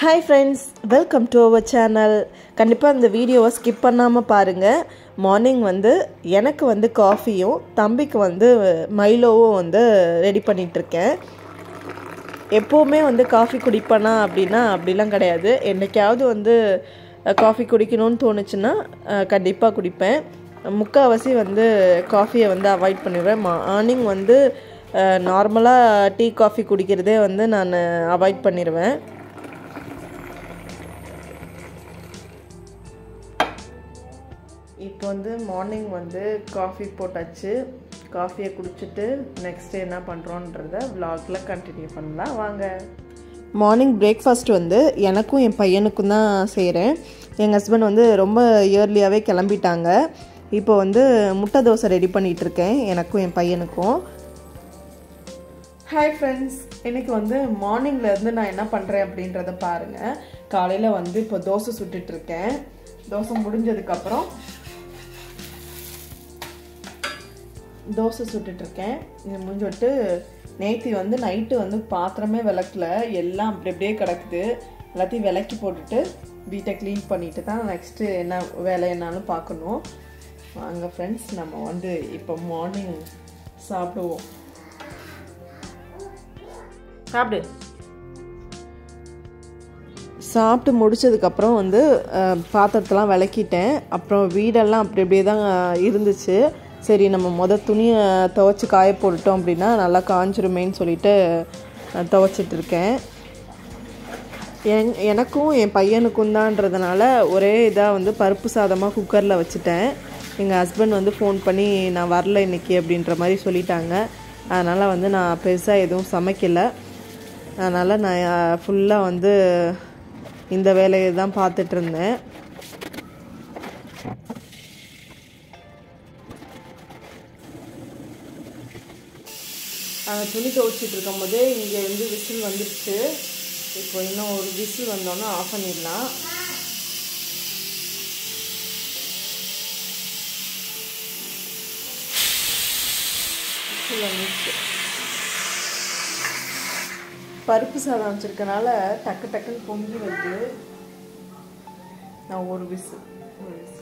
Hi friends welcome to our channel கண்டிப்பாக இந்த வீடியோவை ஸ்கிப் பண்ணாமல் பாருங்கள் மார்னிங் வந்து எனக்கு வந்து காஃபியும் தம்பிக்கு வந்து மைலோவும் வந்து ரெடி பண்ணிகிட்ருக்கேன் எப்போவுமே வந்து காஃபி குடிப்பேனா அப்படின்னா அப்படிலாம் கிடையாது என்றைக்காவது வந்து காஃபி குடிக்கணும்னு தோணுச்சுன்னா கண்டிப்பாக குடிப்பேன் முக்கால்வாசி வந்து காஃபியை வந்து அவாய்ட் பண்ணிடுவேன் மார்னிங் வந்து நார்மலாக டீ காஃபி குடிக்கிறதே வந்து நான் அவாய்ட் பண்ணிடுவேன் இப்போ வந்து மார்னிங் வந்து காஃபி போட்டாச்சு காஃபியை குடிச்சிட்டு நெக்ஸ்ட் என்ன பண்ணுறோன்றத விலாகில் கண்டினியூ பண்ணலாம் வாங்க மார்னிங் பிரேக்ஃபாஸ்ட் வந்து எனக்கும் என் பையனுக்கும் தான் செய்கிறேன் எங்கள் ஹஸ்பண்ட் வந்து ரொம்ப இயர்லியாகவே கிளம்பிட்டாங்க இப்போ வந்து முட்டை தோசை ரெடி பண்ணிகிட்ருக்கேன் எனக்கும் என் பையனுக்கும் ஹாய் ஃப்ரெண்ட்ஸ் இன்றைக்கி வந்து மார்னிங்லேருந்து நான் என்ன பண்ணுறேன் அப்படின்றத பாருங்கள் காலையில் வந்து இப்போ தோசை சுட்டுட்ருக்கேன் தோசை முடிஞ்சதுக்கப்புறம் தோசை சுட்டுட்ருக்கேன் இது முடிஞ்சுட்டு நேத்தி வந்து நைட்டு வந்து பாத்திரமே விளக்கல எல்லாம் அப்படி அப்படியே கிடக்குது எல்லாத்தையும் விளக்கி போட்டுட்டு வீட்டை க்ளீன் பண்ணிட்டு தான் நெக்ஸ்ட்டு என்ன வேலை என்னாலும் பார்க்கணும் வாங்க ஃப்ரெண்ட்ஸ் நம்ம வந்து இப்போ மார்னிங் சாப்பிடுவோம் சாப்பிடு சாப்பிட்டு முடிச்சதுக்கப்புறம் வந்து பாத்திரத்தெல்லாம் விளக்கிட்டேன் அப்புறம் வீடெல்லாம் அப்படி அப்படியே தான் இருந்துச்சு சரி நம்ம மொதல் துணியை துவைச்சி காய போட்டுட்டோம் அப்படின்னா நல்லா காஞ்சிருமேன்னு சொல்லிட்டு துவைச்சிட்டு இருக்கேன் என் எனக்கும் என் பையனுக்கும் தான்றதுனால ஒரே இதாக வந்து பருப்பு சாதமாக குக்கரில் வச்சுட்டேன் எங்கள் ஹஸ்பண்ட் வந்து ஃபோன் பண்ணி நான் வரல இன்னைக்கு அப்படின்ற மாதிரி சொல்லிட்டாங்க அதனால் வந்து நான் பெருசாக எதுவும் சமைக்கலை அதனால் நான் ஃபுல்லாக வந்து இந்த வேலையை தான் பார்த்துட்டு இருந்தேன் அந்த துணி துவைச்சிட்டு இருக்கும் போதே இங்கே வந்து விசில் வந்துடுச்சு இப்போ இன்னும் ஒரு விசில் வந்தோன்னா ஆஃப் பண்ணிடலாம் விசில் வந்துடுச்சு பருப்பு சாதம் வச்சுருக்கனால டக்கு டக்குன்னு பொங்கி வருது நான் ஒரு விசு ஒரு விசு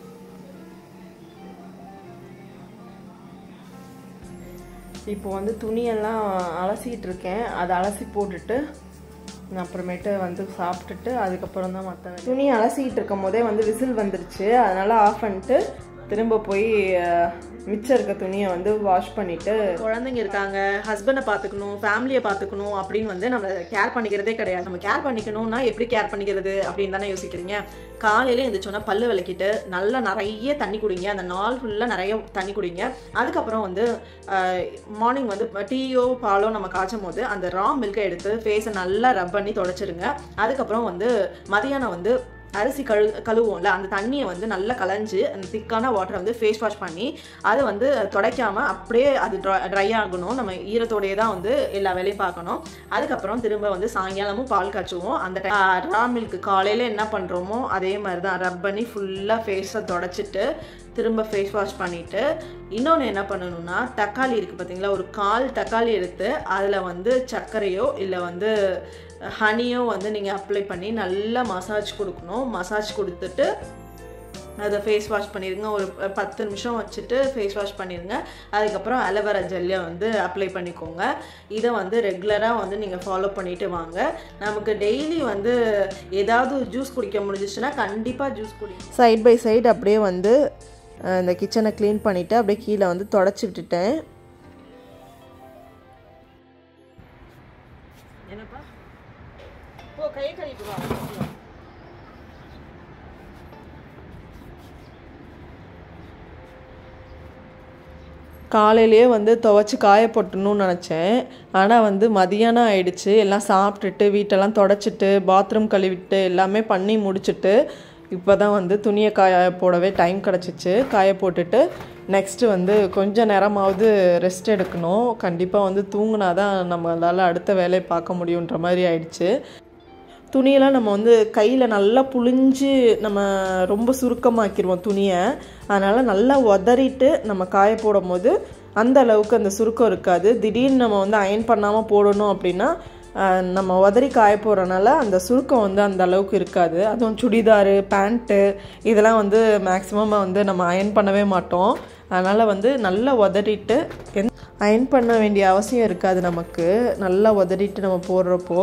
இப்போ வந்து துணியெல்லாம் அலசிக்கிட்டு இருக்கேன் அதை அலசி போட்டுட்டு அப்புறமேட்டு வந்து சாப்பிட்டுட்டு அதுக்கப்புறம் தான் மற்ற துணி அலசிக்கிட்டு இருக்கும் போதே வந்து விசில் வந்துருச்சு அதனால் ஆஃப் பண்ணிட்டு திரும்ப போய் மிச்சம் இருக்க துணியை வந்து வாஷ் பண்ணிட்டு குழந்தைங்க இருக்காங்க ஹஸ்பண்டை பார்த்துக்கணும் ஃபேமிலியை பார்த்துக்கணும் அப்படின்னு வந்து நம்ம கேர் பண்ணிக்கிறதே கிடையாது நம்ம கேர் பண்ணிக்கணும்னா எப்படி கேர் பண்ணிக்கிறது அப்படின்னு தானே யோசிக்கிறீங்க காலையில் எழுந்திரிச்சோன்னா பல்லு விளக்கிட்டு நல்லா நிறைய தண்ணி குடிங்க அந்த நாள் ஃபுல்லாக நிறைய தண்ணி குடிங்க அதுக்கப்புறம் வந்து மார்னிங் வந்து டீயோ பாலோ நம்ம காய்ச்சும் போது அந்த ரா மில்கை எடுத்து ஃபேஸை நல்லா ரப் பண்ணி தொடச்சிருங்க அதுக்கப்புறம் வந்து மதியானம் வந்து அரிசி கழு கழுவுவோம்ல அந்த தண்ணியை வந்து நல்லா கலைஞ்சு அந்த திக்கான வாட்டரை வந்து ஃபேஸ் வாஷ் பண்ணி அதை வந்து துடைக்காமல் அப்படியே அது ட்ரை ஆகணும் நம்ம ஈரத்தோடையே தான் வந்து எல்லா வேலையும் பார்க்கணும் அதுக்கப்புறம் திரும்ப வந்து சாயங்காலமும் பால் காய்ச்சுவோம் அந்த ரா மில்க்கு காலையில் என்ன பண்ணுறோமோ அதே மாதிரி தான் ரப் பண்ணி ஃபுல்லாக ஃபேஸை தொடச்சிட்டு திரும்ப ஃபேஸ் வாஷ் பண்ணிவிட்டு இன்னொன்று என்ன பண்ணணும்னா தக்காளி இருக்குது பார்த்தீங்களா ஒரு கால் தக்காளி எடுத்து அதில் வந்து சர்க்கரையோ இல்லை வந்து ஹனியோ வந்து நீங்கள் அப்ளை பண்ணி நல்லா மசாஜ் கொடுக்கணும் மசாஜ் கொடுத்துட்டு அதை ஃபேஸ் வாஷ் பண்ணிடுங்க ஒரு பத்து நிமிஷம் வச்சுட்டு ஃபேஸ் வாஷ் பண்ணிடுங்க அதுக்கப்புறம் அலோவேரா ஜெல்லை வந்து அப்ளை பண்ணிக்கோங்க இதை வந்து ரெகுலராக வந்து நீங்கள் ஃபாலோ பண்ணிட்டு வாங்க நமக்கு டெய்லி வந்து ஏதாவது ஜூஸ் குடிக்க முடிஞ்சிச்சுன்னா கண்டிப்பாக ஜூஸ் குடி சைட் பை சைடு அப்படியே வந்து இந்த கிச்சனை க்ளீன் பண்ணிவிட்டு அப்படியே கீழே வந்து தொடச்சி விட்டுட்டேன் என்னப்பா ஓ கை கழுவிட்டு வா காலையிலேயே வந்து துவைச்சி காய போட்டணும்னு நினச்சேன் ஆனால் வந்து மதியானம் ஆயிடுச்சு எல்லாம் சாப்பிட்டுட்டு வீட்டெல்லாம் தொடச்சிட்டு பாத்ரூம் கழுவிட்டு எல்லாமே பண்ணி முடிச்சுட்டு இப்போ தான் வந்து துணியை காய போடவே டைம் கிடச்சிச்சு காய போட்டுட்டு நெக்ஸ்ட்டு வந்து கொஞ்ச நேரமாவது ரெஸ்ட் எடுக்கணும் கண்டிப்பாக வந்து தூங்கினா தான் நம்மளால் அடுத்த வேலையை பார்க்க முடியுன்ற மாதிரி ஆயிடுச்சு துணியெல்லாம் நம்ம வந்து கையில் நல்லா புழிஞ்சு நம்ம ரொம்ப சுருக்கமாக்கிடுவோம் துணியை அதனால் நல்லா உதறிட்டு நம்ம காய போடும் போது அந்த அளவுக்கு அந்த சுருக்கம் இருக்காது திடீர்னு நம்ம வந்து அயன் பண்ணாமல் போடணும் அப்படின்னா அஹ், நம்ம உதறி காய போகிறனால அந்த சுருக்கம் வந்து அந்த அளவுக்கு இருக்காது அதுவும் சுடிதாரு பேண்ட்டு இதெல்லாம் வந்து மேக்ஸிமம் வந்து நம்ம அயன் பண்ணவே மாட்டோம் அதனால் வந்து நல்லா உதறிட்டு எந் அயன் பண்ண வேண்டிய அவசியம் இருக்காது நமக்கு நல்லா உதறிட்டு நம்ம போடுறப்போ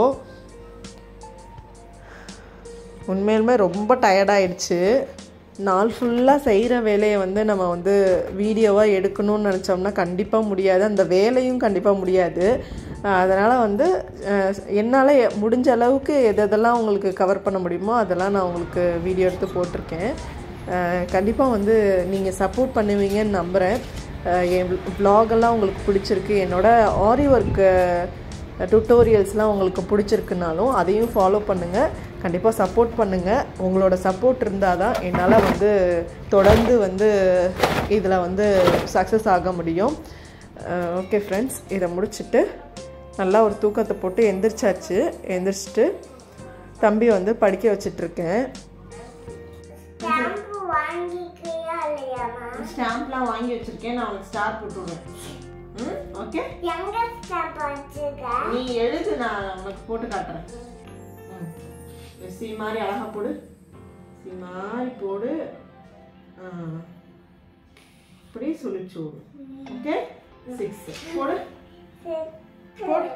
உண்மையிலுமே ரொம்ப டயர்டாயிடுச்சு நாள் ஃபுல்லாக செய்கிற வேலையை வந்து நம்ம வந்து வீடியோவாக எடுக்கணும்னு நினச்சோம்னா கண்டிப்பாக முடியாது அந்த வேலையும் கண்டிப்பாக முடியாது அதனால் வந்து அஹ், என்னால் எ- முடிஞ்ச அளவுக்கு எது எதெல்லாம் உங்களுக்கு கவர் பண்ண முடியுமோ அதெல்லாம் நான் உங்களுக்கு வீடியோ எடுத்து போட்டிருக்கேன் கண்டிப்பாக வந்து நீங்கள் சப்போர்ட் பண்ணுவீங்கன்னு நம்புகிறேன் அஹ், என் vlog எல்லாம் உங்களுக்கு பிடிச்சிருக்கு என்னோட ஆரி ஒர்க்கு டுட்டோரியல்ஸ்லாம் உங்களுக்கு பிடிச்சிருக்குனாலும் அதையும் ஃபாலோ பண்ணுங்கள் கண்டிப்பாக சப்போர்ட் பண்ணுங்கள் உங்களோட சப்போர்ட் இருந்தால் தான் என்னால் வந்து தொடர்ந்து வந்து இதில் வந்து சக்ஸஸ் ஆக முடியும் ஓகே ஃப்ரெண்ட்ஸ் இதை முடிச்சுட்டு நல்லா ஒரு தூக்கத்தை போட்டு எந்திரிச்சாச்சு எந்திரிச்சிட்டு தம்பி வந்து படிக்க வச்சிட்ருக்கேன் ஷாம்பு வாங்கிக்கிறியா இல்லையாமா ஸ்டாம்ப்லாம் வாங்கி வச்சுருக்கேன் நான் உனக்கு ஸ்டார் போட்டு விடுவேன் ம் ஓகே எங்க ஸ்டாம்ப் வச்சிருக்க நீ எழுது நான் உனக்கு போட்டு காட்டுறேன் ம். சி மாதிரி அழகா போடு சி மாதிரி போடு ஆ. இப்படி சுழிச்சு விடு ஓகே சிக்ஸ் போடு போடு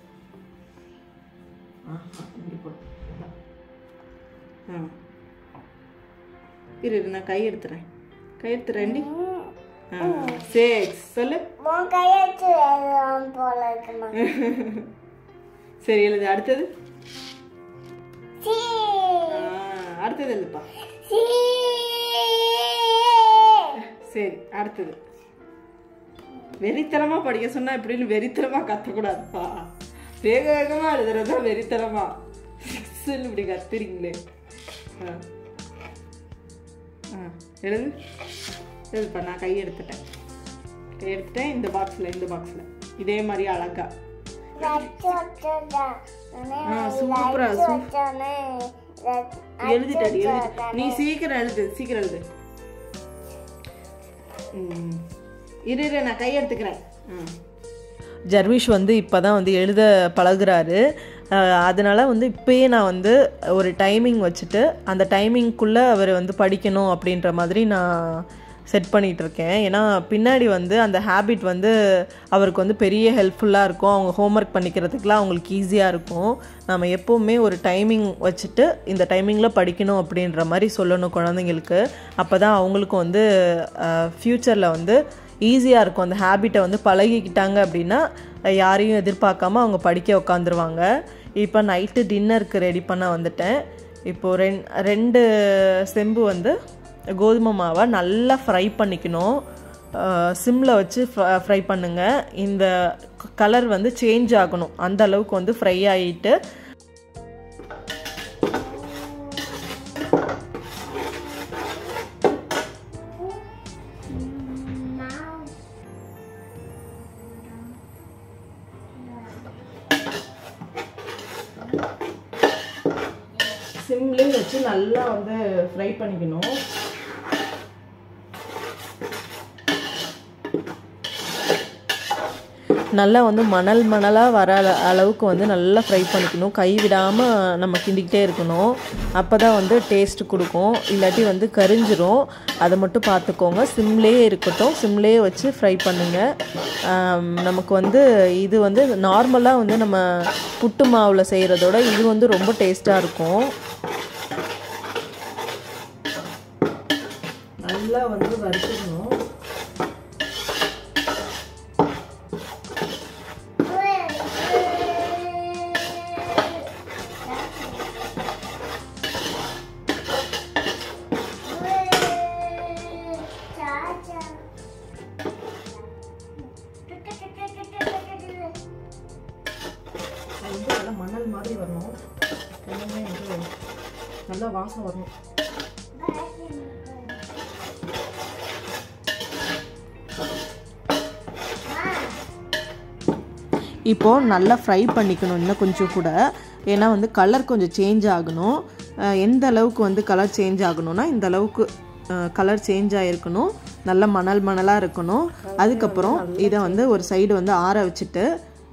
ஆஹா இங்கே போடு ஆ இரு இரு, நான் கை எடுத்துறேன் கை எடுத்துறேன் சிக்ஸ் சொல்லு உன் கையெழுத்து எழுதுவான் போல இருக்குமா சரி எழுது அடுத்தது சீ ஆ, அடுத்தது எழுதுப்பா சீ சரி அடுத்தது வெறித்தனமா படிக்க சொன்னா இப்படின்னு வெறித்தனமா கத்தக்கூடாதுப்பா வேக வேகமா எழுதுறதா வெறித்தனமா சிக்ஸ்ன்னு இப்படி கத்துறீங்களே ஆ. ஆ, எழுது எழுதுப்பா நான் கை எடுத்துட்டேன் கை எடுத்துட்டேன் இந்த பாக்ஸில் இந்த பாக்ஸில் இதே மாதிரி அழகா ஆ, சூப்பரா, சூப்- எழுதிட்டாடி எழுதி நீ சீக்கிரம் எழுது சீக்கிரம் எழுது ம். இரு இரு நான் கை எடுத்துக்கிறேன் ஜர்விஷ் வந்து இப்போ தான் வந்து எழுத பழகுறாரு அஹ், அதனால வந்து இப்பயே நான் வந்து ஒரு டைமிங் வச்சுட்டு அந்த டைமிங்குள்ளே அவர் வந்து படிக்கணும் அப்படின்ற மாதிரி நான் செட் பண்ணிகிட்டு இருக்கேன் ஏன்னா பின்னாடி வந்து அந்த ஹேபிட் வந்து அவருக்கு வந்து பெரிய ஹெல்ப்ஃபுல்லாக இருக்கும் அவங்க ஹோம்ஒர்க் பண்ணிக்கிறதுக்குலாம் அவங்களுக்கு ஈஸியாக இருக்கும் நம்ம எப்போவுமே ஒரு டைமிங் வச்சுட்டு இந்த டைமிங்கில் படிக்கணும் அப்படின்ற மாதிரி சொல்லணும் குழந்தைங்களுக்கு அப்போ தான் அவங்களுக்கும் வந்து ஃப்யூச்சரில் வந்து ஈஸியாக இருக்கும் அந்த ஹேபிட்டை வந்து பழகிக்கிட்டாங்க அப்படின்னா அஹ், யாரையும் எதிர்பார்க்காம அவங்க படிக்க உட்காந்துருவாங்க இப்போ நைட்டு டின்னருக்கு ரெடி பண்ண வந்துட்டேன் இப்போது ரெண் ரெண்டு செம்பு வந்து கோதுமை மாவை நல்லா ஃப்ரை பண்ணிக்கணும் சிம்மில் வச்சு ஃப்ரை பண்ணுங்கள் இந்த கலர் வந்து சேஞ்ச் ஆகணும் அந்த அளவுக்கு வந்து ஃப்ரை ஆகிட்டு சிம்லேயும் வச்சு நல்லா வந்து ஃப்ரை பண்ணிக்கணும் நல்லா வந்து மணல் மணலாக வர அள- அளவுக்கு வந்து நல்லா ஃப்ரை பண்ணிக்கணும் கை விடாமல் நம்ம கிண்டிக்கிட்டே இருக்கணும் அப்போ தான் வந்து டேஸ்ட் கொடுக்கும் இல்லாட்டி வந்து கரிஞ்சிரும் அதை மட்டும் பார்த்துக்கோங்க சிம்லேயே இருக்கட்டும் சிம்லேயே வச்சு ஃப்ரை பண்ணுங்கள் ஆம், நமக்கு வந்து இது வந்து நார்மலாக வந்து நம்ம புட்டு மாவில் செய்கிறதோட இது வந்து ரொம்ப டேஸ்ட்டாக இருக்கும் நல்லா வந்து வறுத்துக்கணும் அது வந்து நல்லா மணல் மாதிரி வரணும் எல்லாமே வந்து நல்லா வாசம் வரணும் இப்போது நல்லா ஃப்ரை பண்ணிக்கணும் இன்னும் கொஞ்சம் கூட ஏன்னா வந்து கலர் கொஞ்சம் சேஞ்ச் ஆகணும் அஹ் எந்த அளவுக்கு வந்து கலர் சேஞ்ச் ஆகணும்னா இந்த அளவுக்கு கலர் சேஞ்ச் ஆகிருக்கணும் நல்ல மணல் மணலாக இருக்கணும் அதுக்கப்புறம் இதை வந்து ஒரு சைடு வந்து ஆற வச்சுட்டு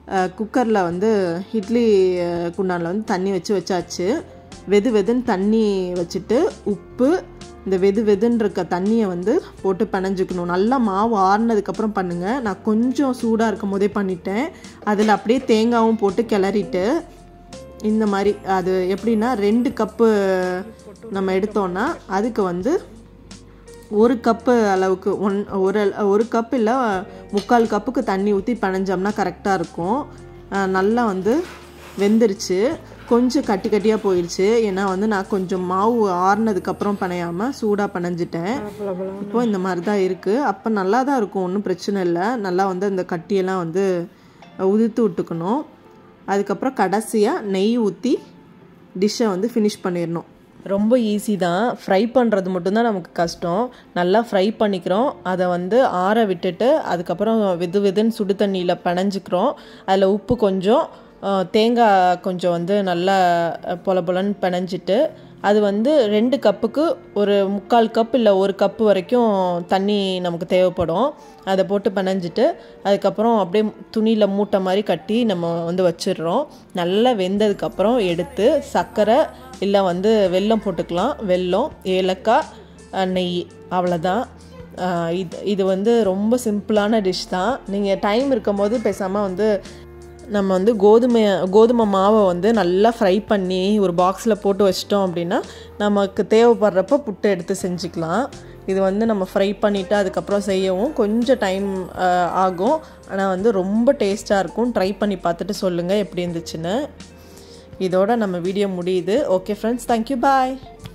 குக்கரில் வந்து இட்லி குண்டானில் வந்து தண்ணி வச்சு வச்சாச்சு வெது வெதுன்னு தண்ணி வச்சுட்டு உப்பு இந்த வெது வெதுன்னு இருக்க தண்ணியை வந்து போட்டு பிணைஞ்சிக்கணும் நல்லா மாவு ஆறுனதுக்கப்புறம் பண்ணுங்கள் நான் கொஞ்சம் சூடாக இருக்கும் போதே பண்ணிட்டேன் அதில் அப்படியே தேங்காவும் போட்டு கிளறிட்டு இந்த மாதிரி அது எப்படின்னா ரெண்டு கப்பு நம்ம எடுத்தோன்னா அதுக்கு வந்து ஒரு கப்பு அளவுக்கு ஒன் ஒரு ஒரு கப் இல்லை முக்கால் கப்புக்கு தண்ணி ஊற்றி பிணைஞ்சோம்னா கரெக்டாக இருக்கும் அஹ் நல்லா வந்து வெந்துருச்சு கொஞ்சம் கட்டி கட்டியாக போயிடுச்சு ஏன்னா வந்து நான் கொஞ்சம் மாவு ஆறுனதுக்கப்புறம் பிணையாமல் சூடாக பிணைஞ்சிட்டேன் இப்போ இந்த மாதிரி தான் இருக்குது அப்போ நல்லா தான் இருக்கும் ஒன்றும் பிரச்சனை இல்லை நல்லா வந்து அந்த கட்டியெல்லாம் வந்து உதிர்த்து விட்டுக்கணும் அதுக்கப்புறம் கடைசியாக நெய் ஊற்றி டிஷ்ஷை வந்து ஃபினிஷ் பண்ணிடணும் ரொம்ப ஈஸி தான் ஃப்ரை பண்ணுறது மட்டும்தான் நமக்கு கஷ்டம் நல்லா ஃப்ரை பண்ணிக்கிறோம் அதை வந்து ஆற விட்டுட்டு அதுக்கப்புறம் வெது வெதுன்னு சுடு தண்ணியில் பிணைஞ்சிக்கிறோம் அதில் உப்பு கொஞ்சம் அஹ், தேங்காய் கொஞ்சம் வந்து நல்லா அஹ், பொல பொலன்னு பிணைஞ்சிட்டு அது வந்து ரெண்டு கப்புக்கு ஒரு முக்கால் கப் இல்லை ஒரு கப்பு வரைக்கும் தண்ணி நமக்கு தேவைப்படும் அதை போட்டு பிணைஞ்சிட்டு அதுக்கப்புறம் அப்படியே துணியில் மூட்டை மாதிரி கட்டி நம்ம வந்து வச்சிடுறோம் நல்லா வெந்ததுக்கப்புறம் எடுத்து சர்க்கரை இல்லை வந்து வெல்லம் போட்டுக்கலாம் வெல்லம் ஏலக்காய் அஹ், நெய் அவ்வளோதான் அஹ், இது இது வந்து ரொம்ப சிம்பிளான டிஷ் தான் நீங்கள் டைம் இருக்கும்போது பேசாமல் வந்து நம்ம வந்து கோதுமை கோதுமை மாவை வந்து நல்லா ஃப்ரை பண்ணி ஒரு பாக்ஸில் போட்டு வச்சிட்டோம் அப்படின்னா நமக்கு தேவைப்படுறப்ப புட்டு எடுத்து செஞ்சுக்கலாம் இது வந்து நம்ம ஃப்ரை பண்ணிவிட்டு அதுக்கப்புறம் செய்யவும் கொஞ்சம் டைம் ஆகும் ஆனால் வந்து ரொம்ப டேஸ்ட்டாக இருக்கும் ட்ரை பண்ணி பார்த்துட்டு சொல்லுங்கள் எப்படி இருந்துச்சுன்னு இதோட நம்ம வீடியோ முடியுது ஓகே ஃப்ரெண்ட்ஸ் தேங்க்யூ பாய்